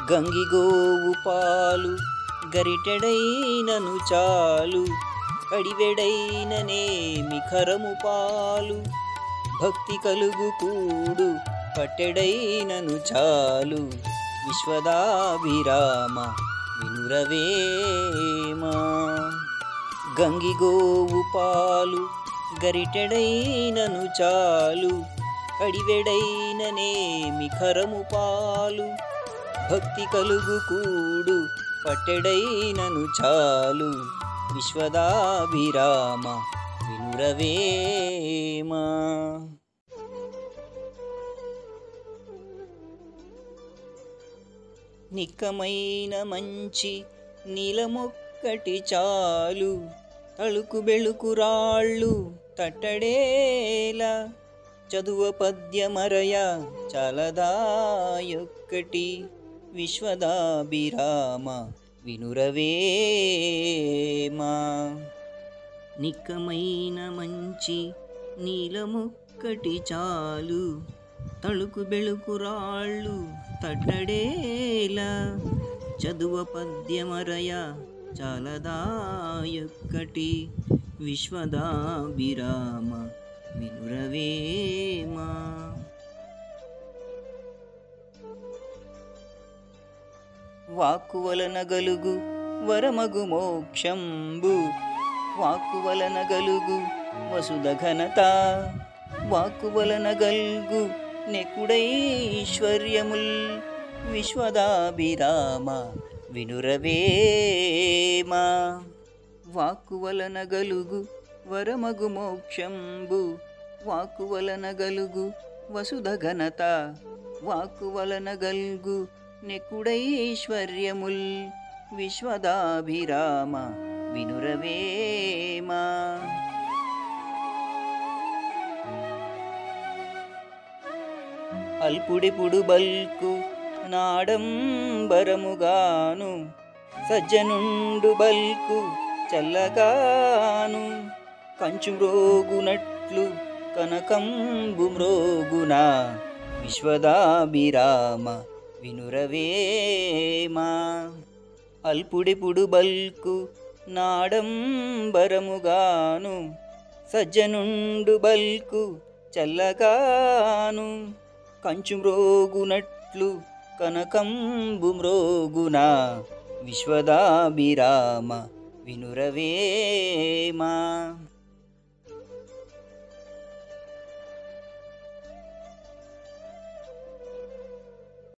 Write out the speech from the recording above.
గంగిగోవు పాలు గరిటెడైనను చాలు కడివెడైననేమి ఖరము పాలు భక్తి కలుగు కూడు పట్టెడైనను చాలు విశ్వదాభిరామ వినురవేమా గంగిగోవు పాలు గరిటెడైనను చాలు కడివెడైననేమి ఖరము పాలు భక్తి కలుగు కూడు పట్టెడైనను చాలు విశ్వదాభిరామ వినురవేమా నిక్కమైన మంచి నీలమొక్కటి చాలు తళుకు బెళుకు రాళ్ళు తట్టడేలా చదువ పద్యమరయ చలదాయొక్కటి విశ్వదాభిరామ వినురవేమా నిక్కమైన మంచి నీలముక్కటి చాలు తళుకు బెళుకు రాళ్ళు తట్టడేలా చదువ పద్యమరయ చాలదాయొక్కటి విశ్వదాభిరామ వినురవేమా వాక్కు వలన గలుగు వరమగు మోక్షంబు వాక్కు వలన గలుగు వసుధ ఘనత వాక్కు వలన గల్గు నెకుడైశ్వర్యముల్ విశ్వదాభిరామ వినురవేమా వాక్కు వలన గలుగు వరమగు మోక్షంబు వాక్కు వలన గలుగు వసుధ ఘనత వాక్కు వలన గల్గు నెకుడైశ్వర్యముల్ విశ్వదాభిరామ వినురవేమా అల్పుడిపుడు బల్కు నాడంబరముగాను సజ్జనుండు బల్కు చల్లగాను కంచు మ్రోగునట్లు కనకంబు మ్రోగునా విశ్వదాభిరామ వినురవేమా అల్పుడిపుడు బల్కు నాడంబరముగాను సజ్జనుండు బల్కు చల్లగాను కంచు మ్రోగునట్లు కనకంబు మ్రోగునా విశ్వదాభిరామ వినురవేమా